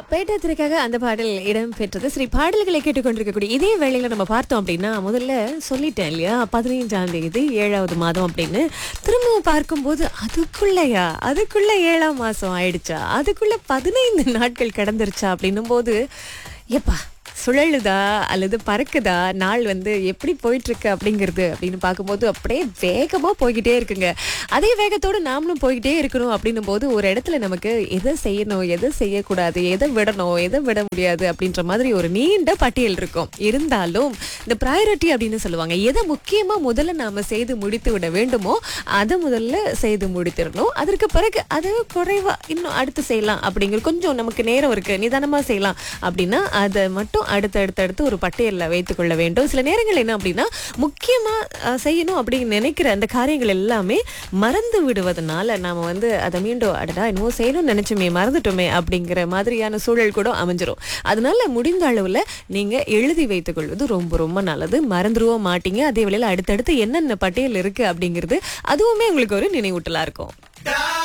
பேட்டத்திற்காக அந்த பாடல் இடம் பெற்றது சரி பாடல்களை கேட்டுக்கொண்டிருக்கக்கூடிய இதே வேளையில நம்ம பார்த்தோம் அப்படின்னா முதல்ல சொல்லிட்டேன் இல்லையா பதினைஞ்சாம் தேதி ஏழாவது மாதம் அப்படின்னு திரும்பவும் பார்க்கும்போது அதுக்குள்ளயா அதுக்குள்ள ஏழாம் மாசம் ஆயிடுச்சா அதுக்குள்ள பதினைந்து நாட்கள் கடந்துருச்சா அப்படின்னும் போது எப்பா சுழலுதா அல்லது பறக்குதா நாள் வந்து எப்படி போயிட்டு இருக்கு அப்படிங்கிறது அப்படின்னு பார்க்கும்போது அப்படியே வேகமா போய்கிட்டே இருக்குங்க அதே வேகத்தோடு நாமளும் போய்கிட்டே இருக்கணும் அப்படின்னும் போது ஒரு இடத்துல நமக்கு எதை செய்யணும் எதை செய்யக்கூடாது எதை விடணும் எதை விட முடியாது அப்படின்ற மாதிரி ஒரு நீண்ட பட்டியல் இருக்கும் இருந்தாலும் இந்த ப்ரையாரிட்டி அப்படின்னு சொல்லுவாங்க எதை முக்கியமா முதல்ல நாம செய்து முடித்து விட வேண்டுமோ அதை முதல்ல செய்து முடித்திடணும் அதற்கு பிறகு அதை குறைவா இன்னும் அடுத்து செய்யலாம் அப்படிங்கிற கொஞ்சம் நமக்கு நேரம் இருக்கு நிதானமா செய்யலாம் அப்படின்னா அதை மட்டும் அடுத்து அடுத்து அடுத்து ஒரு பட்டியலில் வைத்துக் கொள்ள வேண்டும் சில நேரங்கள் என்ன அப்படின்னா முக்கியமா அஹ், செய்யணும் அப்படின்னு நினைக்கிற அந்த காரியங்கள் எல்லாமே மறந்து விடுவதனால நாம வந்து அதை மீண்டும் அடடா என்னவோ செய்யணும்னு நினைச்சோமே மறந்துட்டோமே அப்படிங்கிற மாதிரியான சூழல் கூட அமைஞ்சிரும் அதனால முடிந்த அளவுல நீங்க எழுதி வைத்துக் கொள்வது ரொம்ப ரொம்ப நல்லது மறந்துருவோம் மாட்டீங்க அதே வேளையில அடுத்தடுத்து என்னென்ன பட்டியல் இருக்கு அப்படிங்கிறது அதுவுமே உங்களுக்கு ஒரு நினைவூட்டலா இருக்கும்